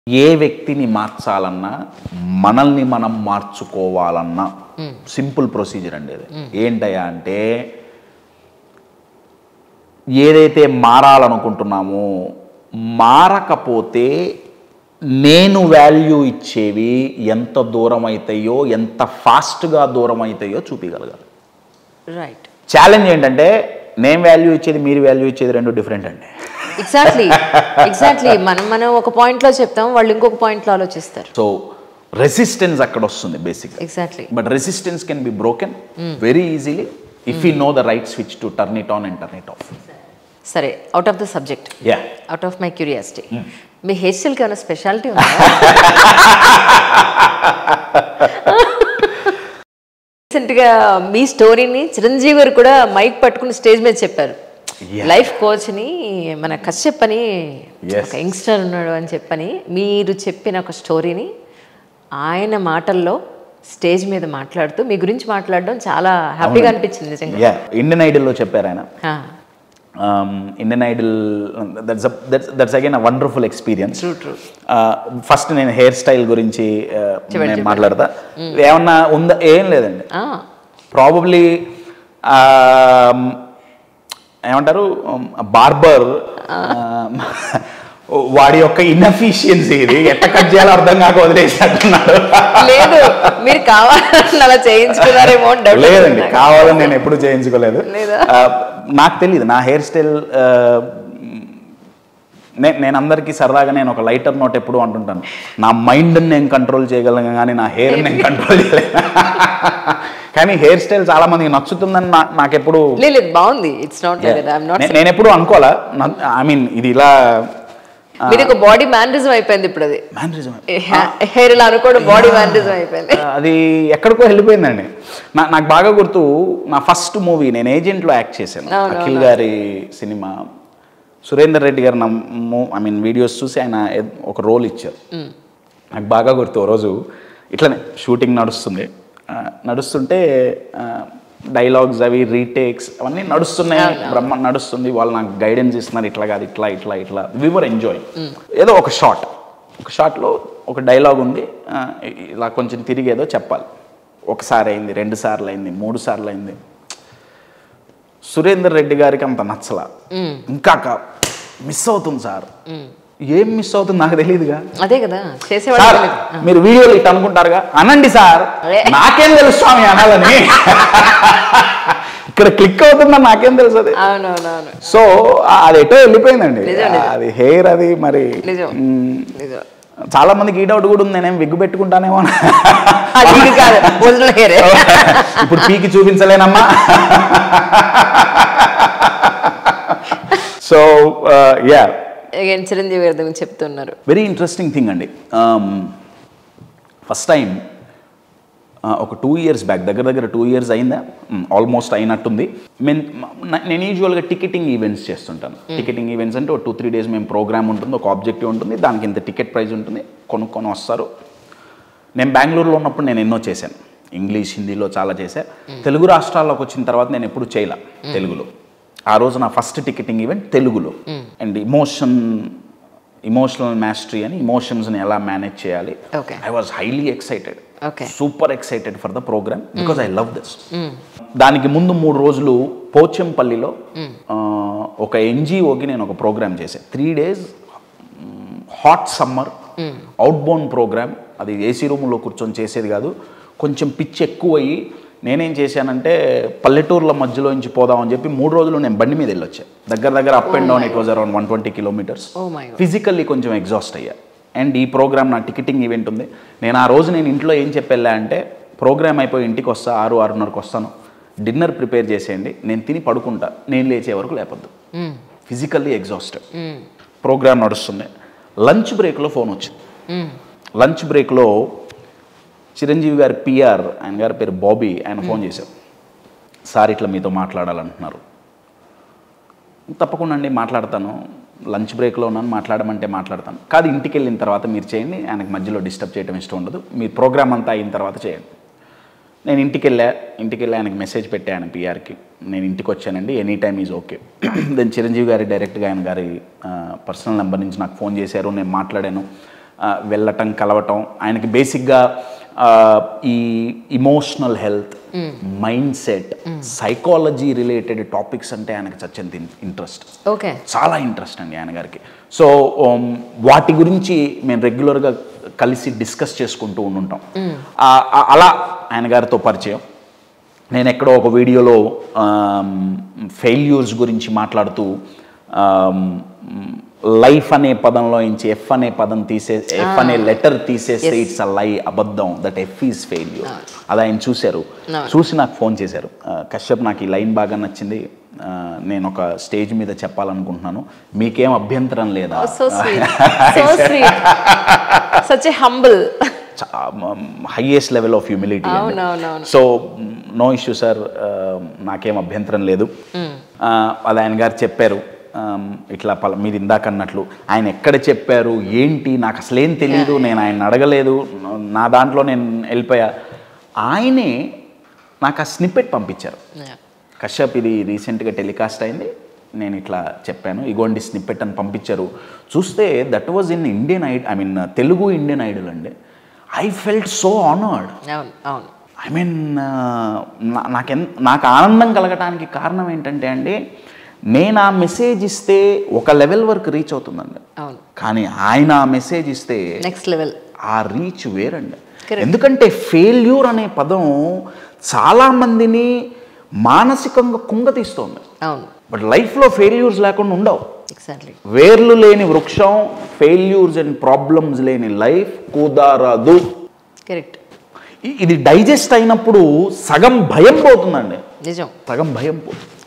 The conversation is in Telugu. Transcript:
ఏ వ్యక్తిని మార్చాలన్నా మనల్ని మనం మార్చుకోవాలన్నా సింపుల్ ప్రొసీజర్ అండి అది ఏంటయ్యా అంటే ఏదైతే మారాలనుకుంటున్నామో మారకపోతే నేను వాల్యూ ఇచ్చేవి ఎంత దూరం అవుతాయో ఎంత ఫాస్ట్గా దూరం అవుతాయో చూపించగలగాలి రైట్ ఛాలెంజ్ ఏంటంటే నేను వాల్యూ ఇచ్చేది మీరు వాల్యూ ఇచ్చేది రెండు డిఫరెంట్ అండి ఎగ్జాక్ట్లీ ఎగ్జాక్ట్లీ మనం మనం ఒక పాయింట్లో చెప్తాం వాళ్ళు ఇంకొక పాయింట్లో ఆలోచిస్తారు సో రెసిస్టెన్స్ అక్కడ వస్తుంది basic exactly but resistance can be broken very easily if you know the right switch to turn it on and turn it off సరే out of the subject yeah out of my curiosity మీ హెయిర్ స్టైల్కి ఏమైనా స్పెషాలిటీ ఉందా రీసెంట్గా మీ స్టోరీని చిరంజీవి గారు కూడా మైక్ పట్టుకుని స్టేజ్ మీద చెప్పారు Yeah. లైఫ్ కోచ్ని మన కశ్యప్ అని Yes. ఒక యంగ్స్టర్ ఉన్నాడు అని చెప్పని మీరు చెప్పిన ఒక స్టోరీని ఆయన మాటల్లో స్టేజ్ మీద మాట్లాడుతూ మీ గురించి మాట్లాడడం చాలా హ్యాపీగా అనిపించింది నిజంగా యా ఇండియన్ ఐడల్లో చెప్పారు ఆయన ఆ, Indian Idol that's that's again a wonderful experience True, true. First నేను హెయిర్ స్టైల్ గురించి uh, నేను మాట్లాడతా ఏమన్నా ఉందా ఏం లేదండి ఆ, ప్రాబబ్లీ ఏమంటారు బార్బర్ వాడి యొక్క ఇన్ఎఫిషియన్సీ ఇది ఎట్ట కట్ చేయాలో అర్థం కాక వదిలేసినట్టున్నాడు లేదు మీరు కావాలని అలా చేయించుకున్నారేమో అని doubt లేదండి వచ్చింది నాకు. కావాలని నేను ఎప్పుడు చేయించుకోలేదు లేదా? ఆ, నాకు తెలియదు నా హెయిర్ స్టైల్ నే- నేను అందరికీ సరదాగా నేను ఒక లైటర్ నోట్ ఎప్పుడు అంటుంటాను నా మైండ్ని నేను కంట్రోల్ చేయగలను కానీ నా హెయిర్ నేను కంట్రోల్ చేయలేను కానీ హెయిర్ స్టైల్ చాలా మందికి నచ్చుతుందని నా- నాకెప్పుడు లేదు లేదు బాగుంది it's not like I'm not నే- నేను ఎప్పుడు అనుకోవాలా ఐ మీన్ ఇది ఇలా మీది ఒక బాడీ మ్యానరిజం అయిపోయింది ఇప్పుడు అది మేనరిజం హెయిర్ ఇలా అనుకోవడం బాడీ మ్యానరిజం అయిపోయింది అది ఎక్కడికో వెళ్ళిపోయిందండి నా నాకు బాగా గుర్తు నా ఫస్ట్ మూవీ నేను ఏజెంట్లో యాక్ట్ చేశాను అవును, అఖిల్ గారి సినిమా సురేందర్ రెడ్డి గారు నా ఐ మీన్ వీడియోస్ చూసి ఆయన ఎద్- ఒక రోల్ ఇచ్చారు నాకు బాగా గుర్తు ఓ రోజు ఇట్లనే షూటింగ్ నడుస్తుంది ఆ, నడుస్తుంటే డైలాగ్స్ అవి రీటేక్స్ అవన్నీ నడుస్తున్నాయి బ్రహ్మ నడుస్తుంది వాళ్ళు నాకు గైడెన్స్ ఇస్తున్నారు ఇట్లా కాదు ఇట్లా ఇట్లా ఇట్లా వివర్ ఎంజాయ్ ఏదో ఒక షాట్ ఒక షాట్లో ఒక డైలాగ్ ఉంది ఆ, ఇలా కొంచెం తిరిగి ఏదో చెప్పాలి ఒకసారి అయింది రెండు సార్లు అయింది మూడు సార్లు అయింది సురేందర్ రెడ్డి గారికి అంత నచ్చల ఇంకా మిస్ అవుతుంది సార్ ఏం మిస్ అవుతుంది నాకు తెలియదుగా అదే కదా సార్ చేసేవాళ్ళు మీరు వీడియోలు ఇట్లా అనుకుంటారుగా అనండి సార్ అదే. నాకేం తెలుసు స్వామి అనాలని ఇక్కడ క్లిక్ అవుతుందని నాకేం తెలుసు అది అవునవునవును సో అది ఎటో వెళ్ళిపోయిందండి నిజం, నిజం. అది హెయిర్ అది మరి నిజం మ్, నిజం చాలా మందికి ఈ డౌట్ కూడా ఉంది నేనేం విగ్గు పెట్టుకుంటానేమో అని. అది ఇది కాదు ఒరిజినల్ హెయిర్ ఇప్పుడు పీకి చూపించలేనమ్మా సో యా అగైన్ చిరంజీవి గారి గురించి చెప్తున్నారు వెరీ ఇంట్రెస్టింగ్ థింగ్ అండి ఫస్ట్ టైం ఒక టూ ఇయర్స్ బ్యాక్ దగ్గర దగ్గర టూ ఇయర్స్ అయిందా ఆల్మోస్ట్ అయినట్టుంది మెన్ నేను యూజువల్గా టికెటింగ్ ఈవెంట్స్ చేస్తుంటాను టికెటింగ్ ఈవెంట్స్ అంటే ఒక టూ త్రీ డేస్ మేము ప్రోగ్రామ్ ఉంటుంది ఒక ఆబ్జెక్టివ్ ఉంటుంది దానికి ఇంత టికెట్ ప్రైస్ ఉంటుంది కొనుక్కొని వస్తారు నేను బెంగళూరులో ఉన్నప్పుడు నేను ఎన్నో చేశాను ఇంగ్లీష్ హిందీలో చాలా చేశా తెలుగు రాష్ట్రాల్లోకి వచ్చిన తర్వాత నేను ఎప్పుడు చేయలే తెలుగులో ఆ రోజు నా ఫస్ట్ టికెటింగ్ ఈవెంట్ తెలుగులో అండ్ ఇమోషన్ ఇమోషనల్ మాస్టరీ అని ఇమోషన్స్ని ఎలా మేనేజ్ చేయాలి Okay. I was highly excited Okay. Super excited for the programme because I love this దానికి ముందు మూడు రోజులు పోచంపల్లిలో ఆ, ఒక ఎన్జిఓకి నేను ఒక ప్రోగ్రామ్ చేశాను three days hot summer outbound programme అది ఏసీ రూమ్లో కూర్చొని చేసేది కాదు కొంచెం పిచ్ ఎక్కువ అయ్యి నేనేం చేశానంటే పల్లెటూర్ల మధ్యలో నుంచి పోదామని చెప్పి మూడు రోజులు నేను బండి మీద వెళ్ళొచ్చా దగ్గర దగ్గర up and down it was around one twenty kilometres Oh my God. Physically కొంచెం ఎగ్జాస్ట్ అయ్యా అండ్ ఈ ప్రోగ్రామ్ నా టికెటింగ్ ఈవెంట్ ఉంది నేను ఆ రోజు నేను ఇంట్లో ఏం చెప్పెళ్ళా అంటే ప్రోగ్రామ్ అయిపోయి ఇంటికి వస్తా ఆరు ఆరున్నరకు వస్తాను డిన్నర్ ప్రిపేర్ చేసేయండి నేను తిని పడుకుంటా నేను లేచే వరకు లేపద్దు ఫిజికల్లీ ఎగ్జాస్టెడ్ ప్రోగ్రామ్ నడుస్తుంది లంచ్ బ్రేక్లో ఫోన్ వచ్చింది లంచ్ బ్రేక్లో చిరంజీవి గారి పిఆర్ ఆయన గారి పేరు బాబీ ఆయన ఫోన్ చేశారు సార్ ఇట్లా మీతో మాట్లాడాలంటున్నారు తప్పకుండా అండి మాట్లాడతాను లంచ్ బ్రేక్లో ఉన్నాను మాట్లాడమంటే మాట్లాడతాను కాదు ఇంటికి వెళ్ళిన తర్వాత మీరు చేయండి ఆయనకు మధ్యలో డిస్టర్బ్ చేయడం ఇష్టం ఉండదు మీ ప్రోగ్రామ్ అంతా అయిన తర్వాత చేయండి నేను ఇంటికి వెళ్ళా ఇంటికి వెళ్ళి ఆయనకు మెసేజ్ పెట్టా ఆయన పిఆర్కి నేను ఇంటికి వచ్చానండి any time is okay then Chiranjeevi గారి డైరెక్ట్గా ఆయన గారి పర్సనల్ నెంబర్ నుంచి నాకు ఫోన్ చేశారు నేను మాట్లాడాను ఆ, వెళ్ళటం కలవటం ఆయనకి బేసిక్గా ఆ, ఈ emotional health mindset psychology related topics అంటే ఆయనకి చచ్చేంత ఇంట్రెస్ట్ ఓకే చాలా ఇంట్రెస్ట్ అండి ఆయన గారికి సో ఉమ్, వాటి గురించి మేము రెగ్యులర్గా కలిసి డిస్కస్ చేసుకుంటూ ఉండుంటాం ఆ, ఆ- అలా ఆయన గారితో పరిచయం నేను ఎక్కడో ఒక వీడియోలో ఫెయిల్యూర్స్ గురించి మాట్లాడుతూ లైఫ్ అనే పదంలో నుంచి ఎఫ్ అనే పదం తీసే ఎఫ్ అనే లెటర్ తీసేస్తే ఇట్స్ అ లై అబద్ధం దట్ ఎఫ్ ఈజ్ ఫెయిల్యూర్ అది ఆయన చూశారు చూసి నాకు ఫోన్ చేశారు ఆ, కశ్యప్ నాకు ఈ లైన్ బాగా nచ్చింది ఆ, నేను ఒక స్టేజ్ మీద చెప్పాలనుకుంటున్నాను మీకేం అభ్యంతరం లేదా so sweet so sweet such a humble highest level of humility అవునవునవును. సో నో ఇష్యూ సార్ నాకేం అభ్యంతరం లేదు ఆ, అది ఆయన గారు చెప్పారు ఆమ్, ఇట్లా పల మీరు ఇందాక అన్నట్లు ఆయన ఎక్కడ చెప్పారు ఏంటి నాకు అసలేం తెలియదు నేను ఆయన అడగలేదు నా దాంట్లో నేను వెళ్ళిపోయా ఆయనే నాకు ఆ స్నిప్పెట్ పంపించారు కశ్యప్ ఇది రీసెంట్గా టెలికాస్ట్ అయింది నేను ఇట్లా చెప్పాను ఇగోండి స్నిప్పెట్ అని పంపించారు చూస్తే దట్ వాజ్ ఇన్ ఇండియన్ ఐడ్ I mean Telugu Indian Idol అండి ఐ ఫెల్ట్ సో ఆనర్డ్ అవును అవును ఐ మీన్ నాకెన్ నాకు ఆనందం కలగటానికి కారణం ఏంటంటే అండి నేను ఆ మెసేజ్ ఇస్తే ఒక లెవెల్ వరకు రీచ్ అవుతుందండి అవును కానీ ఆయన ఆ మెసేజ్ ఇస్తే నెక్స్ట్ లెవెల్ ఆ రీచ్ వేరండి Correct. ఎందుకంటే ఫెయిల్యూర్ అనే పదం చాలామందిని మానసికంగా కుంగతీస్తోంది అవును బట్ లైఫ్లో ఫెయిల్యూర్స్ లేకుండా ఉండవు ఎగ్జాక్ట్లీ వేర్లు లేని వృక్షం ఫెయిల్యూర్స్ అండ్ ప్రాబ్లమ్స్ లేని లైఫ్ కుదరదు కరెక్ట్ ఇ- ఇది డైజెస్ట్ అయినప్పుడు సగం భయం పోతుందండి నిజం సగం భయం పోతుంది